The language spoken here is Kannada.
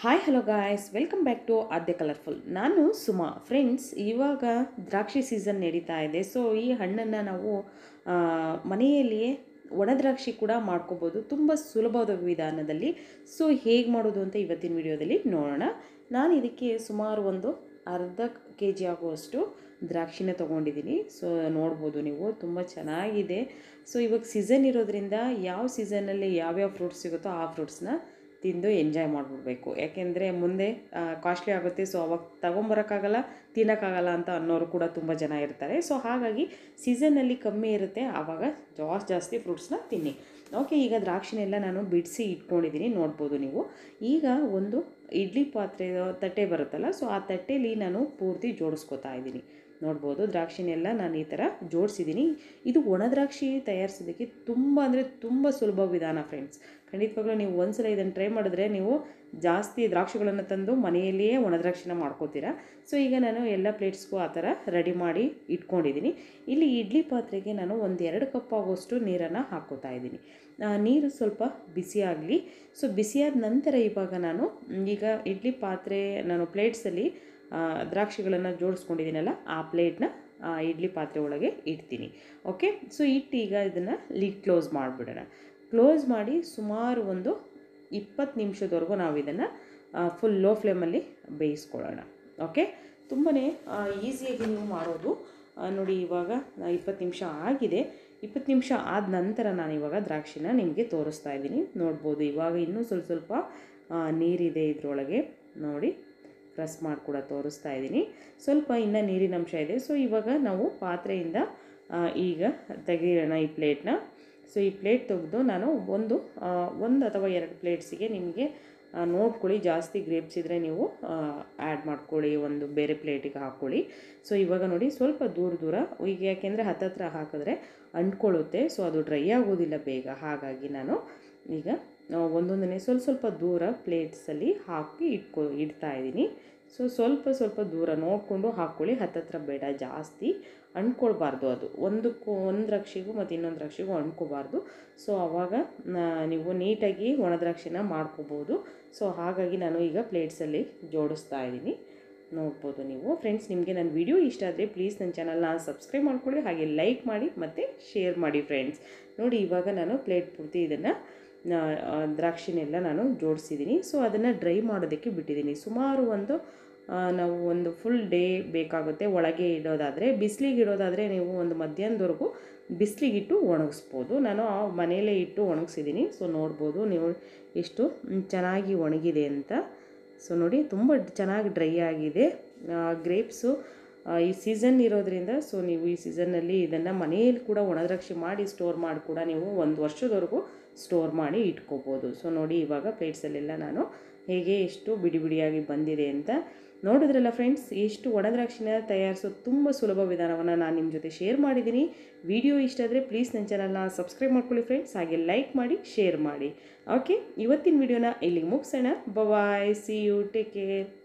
hi hello guys welcome back to Aadya colourful ನಾನು ಸುಮಾ ಫ್ರೆಂಡ್ಸ್ ಇವಾಗ ದ್ರಾಕ್ಷಿ ಸೀಸನ್ ನಡೀತಾ ಇದೆ ಸೊ ಈ ಹಣ್ಣನ್ನು ನಾವು ಆ, ಮನೆಯಲ್ಲಿಯೇ ಒಣ ದ್ರಾಕ್ಷಿ ಕೂಡ ಮಾಡ್ಕೋಬೋದು ತುಂಬ ಸುಲಭವಾದ ವಿಧಾನದಲ್ಲಿ ಸೊ ಹೇಗೆ ಮಾಡೋದು ಅಂತ ಇವತ್ತಿನ ವಿಡಿಯೋದಲ್ಲಿ ನೋಡೋಣ ನಾನು ಇದಕ್ಕೆ ಸುಮಾರು ಒಂದು ಅರ್ಧ ಕೆ ಜಿ ಆಗುವಷ್ಟು ದ್ರಾಕ್ಷಿನ ತೊಗೊಂಡಿದ್ದೀನಿ ಸೊ ನೋಡ್ಬೋದು ನೀವು ತುಂಬ ಚೆನ್ನಾಗಿದೆ ಸೊ ಇವಾಗ ಸೀಸನ್ ಇರೋದ್ರಿಂದ ಯಾವ ಸೀಸನಲ್ಲಿ ಯಾವ್ಯಾವ ಫ್ರೂಟ್ಸ್ ಸಿಗುತ್ತೋ ಆ ಫ್ರೂಟ್ಸ್ನ ತಿಂದು ಎಂಜಾಯ್ ಮಾಡಿಬಿಡ್ಬೇಕು ಯಾಕೆಂದರೆ ಮುಂದೆ ಕಾಸ್ಟ್ಲಿ ಆಗುತ್ತೆ ಸೊ ಅವಾಗ ತೊಗೊಂಬರೋಕ್ಕಾಗಲ್ಲ ತಿನ್ನೋಕ್ಕಾಗಲ್ಲ ಅಂತ ಅನ್ನೋರು ಕೂಡ ತುಂಬ ಜನ ಇರ್ತಾರೆ ಸೊ ಹಾಗಾಗಿ ಸೀಸನ್ನಲ್ಲಿ ಕಮ್ಮಿ ಇರುತ್ತೆ ಆವಾಗ ಜಾಸ್ತಿ ಜಾಸ್ತಿ ಫ್ರೂಟ್ಸ್ನ ತಿನ್ನಿ ಓಕೆ ಈಗ ದ್ರಾಕ್ಷಿನೆಲ್ಲ ನಾನು ಬಿಡಿಸಿ ಇಟ್ಕೊಂಡಿದ್ದೀನಿ ನೋಡ್ಬೋದು ನೀವು ಈಗ ಒಂದು ಇಡ್ಲಿ ಪಾತ್ರೆ ತಟ್ಟೆ ಬರುತ್ತಲ್ಲ ಸೊ ಆ ತಟ್ಟೆಲಿ ನಾನು ಪೂರ್ತಿ ಜೋಡಿಸ್ಕೊತಾ ಇದ್ದೀನಿ ನೋಡ್ಬೋದು ದ್ರಾಕ್ಷಿನೆಲ್ಲ ನಾನು ಈ ಥರ ಜೋಡಿಸಿದ್ದೀನಿ ಇದು ಒಣ ದ್ರಾಕ್ಷಿ ತಯಾರಿಸೋದಕ್ಕೆ ತುಂಬ ಅಂದರೆ ತುಂಬ ಸುಲಭ ವಿಧಾನ ಫ್ರೆಂಡ್ಸ್ ಖಂಡಿತವಾಗ್ಲೂ ನೀವು ಒಂದ್ಸಲ ಇದನ್ನು ಟ್ರೈ ಮಾಡಿದ್ರೆ ನೀವು ಜಾಸ್ತಿ ದ್ರಾಕ್ಷಿಗಳನ್ನು ತಂದು ಮನೆಯಲ್ಲಿಯೇ ಒಣ ದ್ರಾಕ್ಷಿನ ಮಾಡ್ಕೋತೀರಾ ಸೊ ಈಗ ನಾನು ಎಲ್ಲ ಪ್ಲೇಟ್ಸ್ಗೂ ಆ ಥರ ರೆಡಿ ಮಾಡಿ ಇಟ್ಕೊಂಡಿದ್ದೀನಿ ಇಲ್ಲಿ ಇಡ್ಲಿ ಪಾತ್ರೆಗೆ ನಾನು ಒಂದು ಎರಡು ಕಪ್ ಆಗೋಷ್ಟು ನೀರನ್ನು ಹಾಕ್ಕೋತಾ ಇದ್ದೀನಿ ಆ, ನೀರು ಸ್ವಲ್ಪ ಬಿಸಿಯಾಗಲಿ ಸೊ ಬಿಸಿಯಾದ ನಂತರ ಇವಾಗ ನಾನು ಮ್, ಈಗ ಇಡ್ಲಿ ಪಾತ್ರೆ ನಾನು ಪ್ಲೇಟ್ಸಲ್ಲಿ ದ್ರಾಕ್ಷಿಗಳನ್ನು ಜೋಡಿಸ್ಕೊಂಡಿದ್ದೀನಲ್ಲ ಆ ಪ್ಲೇಟ್ನ ಆ ಇಡ್ಲಿ ಪಾತ್ರೆ ಒಳಗೆ ಇಡ್ತೀನಿ ಓಕೆ ಸೊ ಇಟ್ಟು ಈಗ ಇದನ್ನು ಲಿಡ್ ಕ್ಲೋಸ್ ಮಾಡಿಬಿಡೋಣ ಕ್ಲೋಸ್ ಮಾಡಿ ಸುಮಾರು ಒಂದು ಇಪ್ಪತ್ತು ನಿಮಿಷದವರೆಗೂ ನಾವು ಇದನ್ನು ಫುಲ್ ಲೋ ಫ್ಲೇಮಲ್ಲಿ ಬೇಯಿಸ್ಕೊಳ್ಳೋಣ ಓಕೆ ತುಂಬಾ ಈಸಿಯಾಗಿ ನೀವು ಮಾಡೋದು ಆ, ನೋಡಿ ಇವಾಗ ಇಪ್ಪತ್ತು ನಿಮಿಷ ಆಗಿದೆ ಇಪ್ಪತ್ತು ನಿಮಿಷ ಆದ ನಂತರ ನಾನು ಇವಾಗ ದ್ರಾಕ್ಷಿನ ನಿಮಗೆ ತೋರಿಸ್ತಾ ಇದ್ದೀನಿ ನೋಡ್ಬೋದು ಇವಾಗ ಇನ್ನೂ ಸ್ವಲ್ಪ ಸ್ವಲ್ಪ ಆ, ನೀರಿದೆ ಇದರೊಳಗೆ ನೋಡಿ ಪ್ರೆಸ್ ಮಾಡಿ ಕೂಡ ತೋರಿಸ್ತಾ ಇದ್ದೀನಿ ಸ್ವಲ್ಪ ಇನ್ನು ನೀರಿನ ಅಂಶ ಇದೆ ಸೊ ಇವಾಗ ನಾವು ಪಾತ್ರೆಯಿಂದ ಆ, ಈಗ ತೆಗೆಯೋಣ ಈ ಪ್ಲೇಟ್ನ ಸೊ ಈ ಪ್ಲೇಟ್ ತೆಗೆದು ನಾನು ಒಂದು ಆ, ಒಂದು ಅಥವಾ ಎರಡು ಪ್ಲೇಟ್ಸಿಗೆ ನಿಮಗೆ ಆ, ನೋಡ್ಕೊಳ್ಳಿ ಜಾಸ್ತಿ ಗ್ರೇಪ್ಸ್ ಇದ್ದರೆ ನೀವು ಆ್ಯಡ್ ಮಾಡ್ಕೊಳ್ಳಿ ಒಂದು ಬೇರೆ ಪ್ಲೇಟಿಗೆ ಹಾಕ್ಕೊಳ್ಳಿ ಸೊ ಇವಾಗ ನೋಡಿ ಸ್ವಲ್ಪ ದೂರ ದೂರ ಈಗ ಯಾಕೆಂದರೆ ಹತ್ತತ್ರ ಹಾಕಿದ್ರೆ ಅಂಟ್ಕೊಳ್ಳುತ್ತೆ ಸೊ ಅದು ಡ್ರೈ ಆಗೋದಿಲ್ಲ ಬೇಗ ಹಾಗಾಗಿ ನಾನು ಈಗ ಆ, ಒಂದೊಂದನೇ ಸ್ವಲ್ಪ ಸ್ವಲ್ಪ ದೂರ ಪ್ಲೇಟ್ಸಲ್ಲಿ ಹಾಕಿ ಇಟ್ಕೊ ಇಡ್ತಾ ಇದ್ದೀನಿ ಸೊ ಸ್ವಲ್ಪ ಸ್ವಲ್ಪ ದೂರ ನೋಡಿಕೊಂಡು ಹಾಕ್ಕೊಳ್ಳಿ ಹತ್ತತ್ರ ಬೇಡ ಜಾಸ್ತಿ ಅಂಟ್ಕೊಳ್ಬಾರ್ದು ಅದು ಒಂದಕ್ಕೂ ಒಂದು ದ್ರಾಕ್ಷಿಗೂ ಮತ್ತು ಇನ್ನೊಂದು ದ್ರಾಕ್ಷಿಗೂ ಅಂಟ್ಕೋಬಾರ್ದು ಸೊ ಆವಾಗ ನಾ- ನೀವು ನೀಟಾಗಿ ಒಣ ದ್ರಾಕ್ಷಿನ ಮಾಡ್ಕೋಬೋದು ಸೊ ಹಾಗಾಗಿ ನಾನು ಈಗ ಪ್ಲೇಟ್ಸಲ್ಲಿ ಜೋಡಿಸ್ತಾ ಇದ್ದೀನಿ ನೋಡ್ಬೋದು ನೀವು ಫ್ರೆಂಡ್ಸ್ ನಿಮಗೆ ನನ್ನ ವಿಡಿಯೋ ಇಷ್ಟ ಆದರೆ ಪ್ಲೀಸ್ ನನ್ನ ಚಾನಲ್ನ ಸಬ್ಸ್ಕ್ರೈಬ್ ಮಾಡ್ಕೊಳ್ಳಿ ಹಾಗೆ ಲೈಕ್ ಮಾಡಿ ಮತ್ತು ಶೇರ್ ಮಾಡಿ ಫ್ರೆಂಡ್ಸ್ ನೋಡಿ ಇವಾಗ ನಾನು ಪ್ಲೇಟ್ ಪೂರ್ತಿ ಇದನ್ನು ದ್ರಾಕ್ಷಿನೆಲ್ಲ ನಾನು ಜೋಡಿಸಿದ್ದೀನಿ ಸೊ ಅದನ್ನು ಡ್ರೈ ಮಾಡೋದಕ್ಕೆ ಬಿಟ್ಟಿದ್ದೀನಿ ಸುಮಾರು ಒಂದು ಆ, ನಾವು ಒಂದು ಫುಲ್ ಡೇ ಬೇಕಾಗುತ್ತೆ ಒಳಗೆ ಇಡೋದಾದರೆ ಬಿಸಿಲಿಗೆ ಇಡೋದಾದರೆ ನೀವು ಒಂದು ಮಧ್ಯಾಹ್ನದವರೆಗೂ ಬಿಸಿಲಿಗಿಟ್ಟು ಒಣಗಿಸ್ಬೋದು ನಾನು ಆ ಮನೆಯಲ್ಲೇ ಇಟ್ಟು ಒಣಗಿಸಿದ್ದೀನಿ ಸೊ ನೋಡ್ಬೋದು ನೀವು ಎಷ್ಟು ಮ್, ಚೆನ್ನಾಗಿ ಒಣಗಿದೆ ಅಂತ ಸೊ ನೋಡಿ ತುಂಬ ಚೆನ್ನಾಗಿ ಡ್ರೈ ಆಗಿದೆ ಗ್ರೇಪ್ಸು ಈ ಸೀಸನ್ ಇರೋದ್ರಿಂದ ಸೊ ನೀವು ಈ ಸೀಸನ್ನಲ್ಲಿ ಇದನ್ನು ಮನೆಯಲ್ಲಿ ಕೂಡ ಒಣದ್ರಾಕ್ಷಿ ಮಾಡಿ ಸ್ಟೋರ್ ಮಾಡಿ ಕೂಡ ನೀವು ಒಂದು ವರ್ಷದವರೆಗೂ ಸ್ಟೋರ್ ಮಾಡಿ ಇಟ್ಕೋಬೋದು ಸೊ ನೋಡಿ ಇವಾಗ ಪ್ಲೇಟ್ಸಲ್ಲೆಲ್ಲ ನಾನು ಹೇಗೆ ಎಷ್ಟು ಬಿಡಿ ಬಿಡಿಯಾಗಿ ಬಂದಿದೆ ಅಂತ ನೋಡಿದ್ರಲ್ಲ ಫ್ರೆಂಡ್ಸ್ ಎಷ್ಟು ಒಣದ್ರಾಕ್ಷಿನ ತಯಾರಿಸೋದು ತುಂಬ ಸುಲಭ ವಿಧಾನವನ್ನು ನಾನು ನಿಮ್ಮ ಜೊತೆ ಶೇರ್ ಮಾಡಿದ್ದೀನಿ ವಿಡಿಯೋ ಇಷ್ಟ ಆದರೆ ಪ್ಲೀಸ್ ನನ್ನ ಚಾನಲ್ನ ಸಬ್ಸ್ಕ್ರೈಬ್ ಮಾಡ್ಕೊಳ್ಳಿ ಫ್ರೆಂಡ್ಸ್ ಹಾಗೆ ಲೈಕ್ ಮಾಡಿ ಶೇರ್ ಮಾಡಿ ಓಕೆ ಇವತ್ತಿನ ವಿಡಿಯೋನ ಇಲ್ಲಿಗೆ ಮುಗಿಸೋಣ bye see you take care